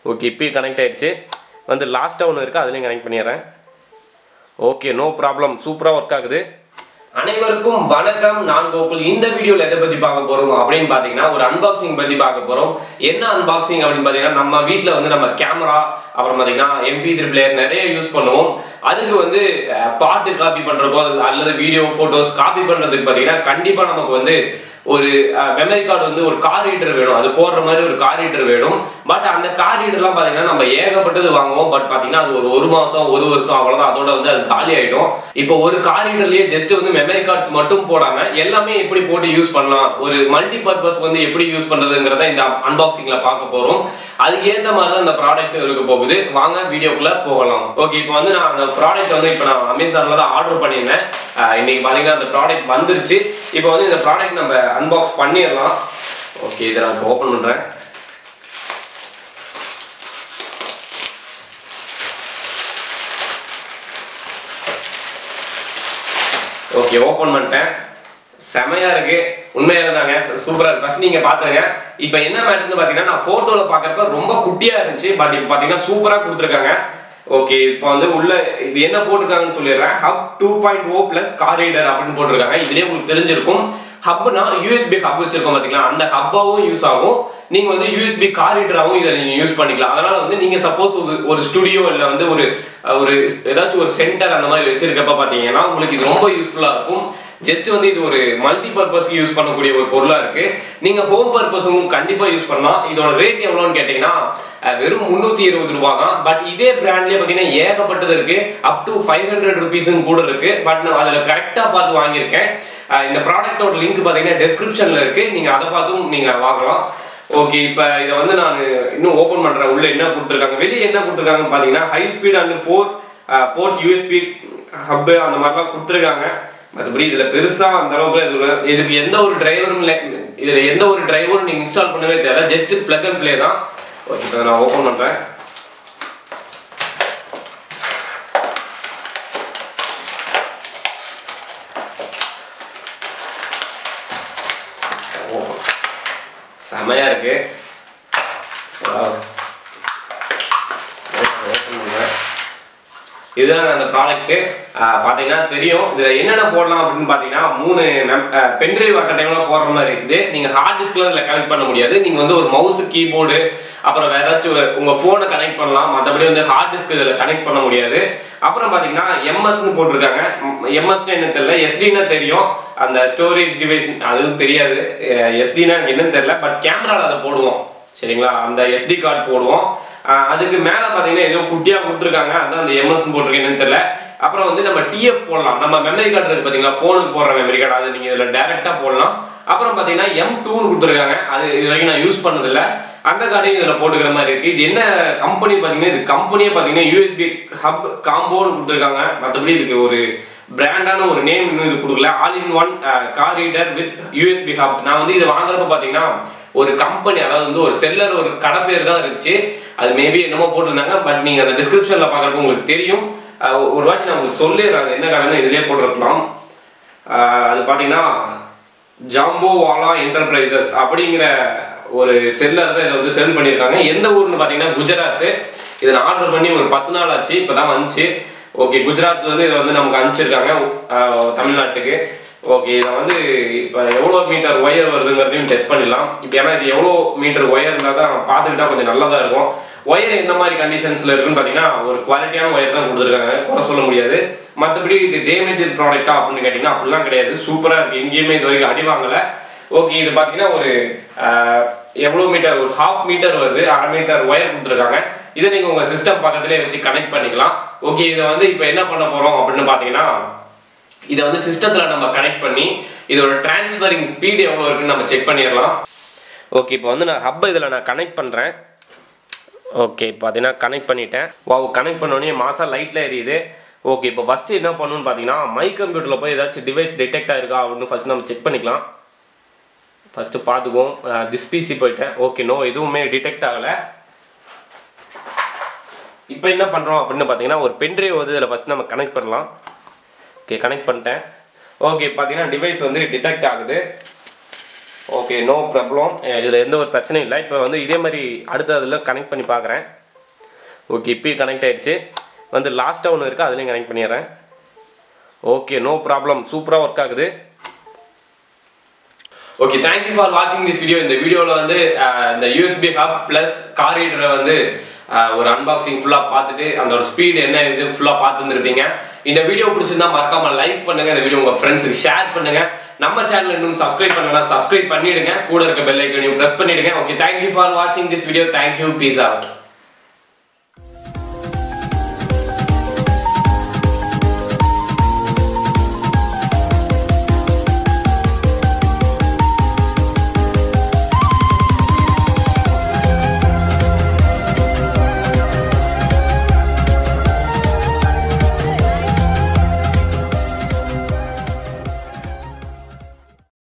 Okay இப்போயும் connect ஆயிடுச்சு வந்து லாஸ்ட்டாக ஒன்று இருக்குது அதுலேயும் கனெக்ட் பண்ணிடுறேன் ஓகே நோ ப்ராப்ளம் சூப்பராக ஒர்க் ஆகுது அனைவருக்கும் வணக்கம் நான் கோகுல் இந்த வீடியோல எதை பத்தி பார்க்க போறோம் அப்படின்னு பாத்தீங்கன்னா ஒரு அன்பாக்சிங் பத்தி பார்க்க போறோம் என்ன அன்பாக்சிங் அப்படின்னு பாத்தீங்கன்னா நம்ம வீட்ல வந்து நம்ம கேமரா அப்புறம் பாத்தீங்கன்னா எம்பி த்ரீ பிளேயர் நிறைய யூஸ் பண்ணுவோம் அதுக்கு வந்து அஹ், பாட்டு காப்பி பண்றப்போ அல்லது வீடியோ போட்டோஸ் காப்பி பண்றதுக்கு பாத்தீங்கன்னா கண்டிப்பா நமக்கு வந்து ஒரு மெமரி கார்டு வந்து ஒரு கார் ரீடர் வேணும் அது போடுற மாதிரி ஒரு கார் ரீடர் வேணும் பட் அந்த கார் ரீடர்லாம் பாத்தீங்கன்னா நம்ம ஏகப்பட்டது வாங்குவோம் பட் பாத்தீங்கன்னா அது ஒரு ஒரு மாசம் ஒரு வருஷம் அவ்வளவுதான் அதோட வந்து அது காலி ஆயிடும் இப்போ ஒரு கார் ரீடர்லயே ஜஸ்ட் வந்து மெமரி கார்ட்ஸ் மட்டும் போடாம எல்லாமே எப்படி போட்டு யூஸ் பண்ணலாம் ஒரு மல்டி பர்பஸ் வந்து எப்படி யூஸ் பண்றதுங்கிறத இந்த அன்பாக்சிங்ல பார்க்க போறோம் அதுக்கு ஏத்த மாதிரி தான் இந்த ப்ராடக்ட் இருக்க போகுது வாங்க வீடியோக்குள்ள போகலாம் ஓகே இப்போ வந்து நான் அந்த ப்ராடக்ட் வந்து இப்போ நான் அமேசான்ல தான் ஆர்டர் பண்ணியிருந்தேன் அஹ் இன்னைக்கு பாத்தீங்கன்னா அந்த ப்ராடக்ட் வந்துருச்சு இப்போ வந்து இந்த ப்ராடக்ட் நம்ம அன்பாக்ஸ் பண்ணிடலாம் ஓகே இதை நான் ஓப்பன் பண்றேன் ஓகே ஓப்பன் பண்ணிட்டேன் செமையா இருக்கு உண்மையா இருந்தாங்க சூப்பரா இருக்கு ஃபர்ஸ்ட் நீங்க பாத்துங்க இப்போ என்ன மேட்டர்னு பாத்தீங்கன்னா நான் போட்டோல பாக்குறப்ப ரொம்ப குட்டியா இருந்துச்சு பட் இப்போ பாத்தீங்கன்னா சூப்பரா கொடுத்துருக்காங்க ஓகே இப்போ வந்து உள்ள இது என்ன போட்டிருக்காங்கன்னு சொல்லிடுறேன் hub two point O plus card reader அப்படின்னு போட்டிருக்காங்க இதுலயே உங்களுக்கு தெரிஞ்சிருக்கும் ஹப்னா யூஎஸ்பி ஹப் வச்சிருக்கோம் பாத்தீங்களா அந்த ஹப்பாவும் யூஸ் ஆகும் நீங்க வந்து யூஎஸ்பி கார் ரீடராகவும் இதை நீங்க யூஸ் பண்ணிக்கலாம் அதனால வந்து நீங்க சப்போஸ் ஒரு ஒரு ஸ்டுடியோ இல்ல வந்து ஒரு அஹ், ஒரு ஏதாச்சும் ஒரு சென்டர் அந்த மாதிரி வச்சிருக்கப்ப பாத்தீங்கன்னா உங்களுக்கு இது ரொம்ப யூஸ்ஃபுல்லா இருக்கும் ஜஸ்ட் வந்து இது ஒரு மல்டி பர்பஸ்க்கு யூஸ் பண்ணக்கூடிய ஒரு பொருளா இருக்கு நீங்க ஹோம் பர்பஸும் கண்டிப்பா யூஸ் பண்ணலாம் இதோட ரேட் எவ்வளோன்னு கேட்டீங்கன்னா அஹ், வெறும் முந்நூத்தி இருபது ரூபா தான் பட் இதே பிராண்ட்லயே பாத்தீங்கன்னா ஏகப்பட்டது இருக்கு அப் டு ஃபைவ் ஹண்ட்ரட் ருபீஸும் கூட இருக்கு பட் நான் அதுல கரெக்டா பார்த்து வாங்கியிருக்கேன் அஹ், இந்த ப்ராடக்டோட லிங்க் பாத்தீங்கன்னா டிஸ்கிரிப்ஷன்ல இருக்கு நீங்க அதை பார்த்தும் நீங்க வாங்கலாம் ஓகே இப்போ இதை வந்து நான் இன்னும் ஓப்பன் பண்றேன் உள்ள என்ன கொடுத்துருக்காங்க வெளியே என்ன கொடுத்துருக்காங்கன்னு பார்த்தீங்கன்னா high speed and four port USB hub அந்த மாதிரிலாம் கொடுத்துருக்காங்க மற்றபடி இதில் பெருசாக அந்த அளவுக்கு இது இல்ல. இதுக்கு எந்த ஒரு டிரைவரும் இல்லை இதில் எந்த ஒரு டிரைவரும் நீங்கள் இன்ஸ்டால் பண்ணவே தேவை ஜஸ்ட் பிளக் அண்ட் ப்ளே தான் ஓகே இப்போ நான் ஓப்பன் பண்ணுறேன் செமையா இருக்கு Wow. Open பண்றேன். இதுதான் அந்த ப்ராடக்ட் பார்த்தீங்கன்னா தெரியும் இதில் என்னென்ன போடலாம் அப்படின்னு பார்த்தீங்கன்னா மூணு பென்ட்ரைவ் அட்ட டைம்ல போடுற மாதிரி இருக்குது நீங்கள் ஹார்ட் டிஸ்க்ல இதில் கனெக்ட் பண்ண முடியாது நீங்கள் வந்து ஒரு மவுஸ் கீபோர்டு அப்புறம் வேற ஏதாச்சும் ஒரு- உங்க ஃபோனை கனெக்ட் பண்ணலாம் மற்றபடி வந்து ஹார்ட் டிஸ்க் இதில் கனெக்ட் பண்ண முடியாது அப்புறம் பார்த்தீங்கன்னா எம்எஸ்ன்னு போட்டிருக்காங்க எம்எஸ்ன்னு என்ன தெரியல எஸ்டின்னா தெரியும் அந்த ஸ்டோரேஜ் டிவைஸ் அதுவும் தெரியாது எஸ்டினா எனக்கு என்னன்னு தெரியல பட் கேமராவில் அதை போடுவோம் சரிங்களா அந்த எஸ்டி கார்டு போடுவோம் ஆஹ் அதுக்கு மேலே பார்த்தீங்கன்னா ஏதோ குட்டியாக கொடுத்துருக்காங்க அதான் அந்த எம்எஸ் போட்டிருக்கு என்னன்னு தெரியல அப்புறம் வந்து நம்ம டிஎஃப் போடலாம் நம்ம மெமரி கார்டு இருக்கு பார்த்தீங்களா ஃபோனுக்கு போடுற மெமரி கார்டு அது நீங்கள் இதில் டேரெக்டாக போடலாம் அப்புறம் பார்த்தீங்கன்னா எம் டூன்னு கொடுத்துருக்காங்க அது இது வரைக்கும் நான் யூஸ் பண்ணதில்லை அந்த கார்டையும் இதில் போட்டுக்கிற மாதிரி இருக்கு இது என்ன கம்பெனி பார்த்தீங்கன்னா இது கம்பெனியே பார்த்தீங்கன்னா யூஎஸ்பி ஹப் காம்போன்னு கொடுத்துருக்காங்க மற்றபடி இதுக்கு ஒரு பிராண்டான ஒரு நேம் இன்னும் இது கொடுக்கல all in one card reader with USB hub நான் வந்து இது வாங்குறப்ப பார்த்தீங்கன்னா ஒரு கம்பெனி அதாவது வந்து ஒரு செல்லர் ஒரு கடை பேர் தான் இருந்துச்சு அது மேபி என்னமோ போட்டிருந்தாங்க பட் நீங்கள் அந்த டிஸ்கிரிப்ஷனில் பார்க்குறப்ப உங்களுக்கு தெரியும் அஹ் ஒரு வாட்டி நான் உங்களுக்கு சொல்லிடுறாங்க என்ன கடைன்னு இதுலேயே போட்டிருக்கலாம் அஹ் அது பார்த்தீங்கன்னா ஜாம்போ வாலா என்டர்பிரைசஸ் அப்படிங்கிற ஒரு செல்லர் தான் இதை வந்து செல் பண்ணியிருக்காங்க எந்த ஊர்னு பார்த்தீங்கன்னா குஜராத் இதை நான் ஆர்டர் பண்ணி ஒரு பத்து நாள் ஆச்சு இப்போ தான் வந்துச்சு ஓகே குஜராத்ல வந்து இதை வந்து நமக்கு அனுப்பிச்சிருக்காங்க அஹ், தமிழ்நாட்டுக்கு ஓகே இதை வந்து இப்போ எவ்வளோ மீட்டர் ஒயர் வருதுங்கிறதையும் டெஸ்ட் பண்ணிடலாம் இப்போ ஏன்னா இது எவ்வளோ மீட்டர் ஒயர் இருந்தால் தான் பார்த்துக்கிட்டா கொஞ்சம் நல்லதாக இருக்கும் ஒயர் எந்த மாதிரி கண்டிஷன்ஸில் இருக்குன்னு பார்த்தீங்கன்னா ஒரு குவாலிட்டியான ஒயர் தான் கொடுத்துருக்காங்க குறை சொல்ல முடியாது மற்றபடி இது டேமேஜ் ப்ராடக்ட்டா அப்படின்னு கேட்டிங்கன்னா அப்படிலாம் கிடையாது சூப்பராக இருக்குது எங்கேயுமே இது வரைக்கும் அடி வாங்கலை ஓகே இது பார்த்தீங்கன்னா ஒரு ஆஹ், எவ்வளோ மீட்டர் ஒரு ஹாஃப் மீட்டர் வருது அரை மீட்டர் ஒயர் கொடுத்துருக்காங்க இதை நீங்கள் உங்கள் சிஸ்டம் பக்கத்துலேயே வச்சு கனெக்ட் பண்ணிக்கலாம் ஓகே இதை வந்து இப்போ என்ன பண்ண போகிறோம் அப்படின்னு பார்த்தீங்கன்னா இதை வந்து சிஸ்டத்தில் நம்ம கனெக்ட் பண்ணி இதோட டிரான்ஸ்ஃபரிங் ஸ்பீடு எவ்வளோ இருக்குன்னு நம்ம செக் பண்ணிடலாம் ஓகே இப்போ வந்து நான் ஹப்பை இதில் நான் கனெக்ட் பண்ணுறேன் ஓகே பார்த்தீங்கன்னா கனெக்ட் பண்ணிட்டேன் வாவ் கனெக்ட் பண்ணோடனே மாதம் லைட்டில் எரியுது ஓகே இப்போ ஃபஸ்ட்டு என்ன பண்ணணும்னு பார்த்தீங்கன்னா மை கம்ப்யூட்டரில் போய் ஏதாச்சும் டிவைஸ் டிடெக்ட் ஆயிருக்கா அப்படின்னு ஃபஸ்ட் நம்ம செக் பண்ணிக்கலாம் ஃபஸ்ட்டு பார்த்துக்குவோம் திஸ் பிசி போயிட்டேன் ஓகே நோ எதுவுமே டிடெக்ட் ஆகலை இப்போ என்ன பண்ணுறோம் அப்படின்னு பார்த்தீங்கன்னா ஒரு பென்ட்ரைவ் வந்து இதில் ஃபஸ்ட் நம்ம கனெக்ட் பண்ணலாம் ஓகே கனெக்ட் பண்ணிட்டேன் ஓகே பார்த்தீங்கன்னா டிவைஸ் வந்து டிடெக்ட் ஆகுது ஓகே நோ ப்ராப்ளம் இதில் எந்த ஒரு பிரச்சனையும் இல்லை இப்போ வந்து இதே மாதிரி அடுத்த இதில் கனெக்ட் பண்ணி பார்க்குறேன் ஓகே இப்போயும் கனெக்ட் ஆயிடுச்சு வந்து லாஸ்ட்டாக ஒன்று இருக்குது அதுலேயும் கனெக்ட் பண்ணிடுறேன் ஓகே நோ ப்ராப்ளம் சூப்பராக ஒர்க் ஆகுது ஓகே தேங்க்யூ ஃபார் வாட்சிங் திஸ் வீடியோ இந்த வீடியோவில் வந்து அஹ், இந்த யூஎஸ்பி ஹப் ப்ளஸ் கார் ரீடரை வந்து அஹ், ஒரு அன்பாக்சிங் ஃபுல்லாக பார்த்துட்டு அந்த ஒரு ஸ்பீடு என்ன இது ஃபுல்லாக பார்த்துருந்துருப்பீங்க இந்த வீடியோ பிடிச்சிருந்தா மறக்காம லைக் பண்ணுங்க இந்த வீடியோ உங்கள் ஃப்ரெண்ட்ஸுக்கு ஷேர் பண்ணுங்க நம்ம சேனல் இன்னும் சப்ஸ்கிரைப் பண்ணலாம் சப்ஸ்கிரைப் பண்ணிடுங்க கூட இருக்க பெல் ஐக்கனையும் ப்ரெஸ் பண்ணிடுங்க ஓகே தேங்க்யூ ஃபார் வாட்சிங் this video thank you peace out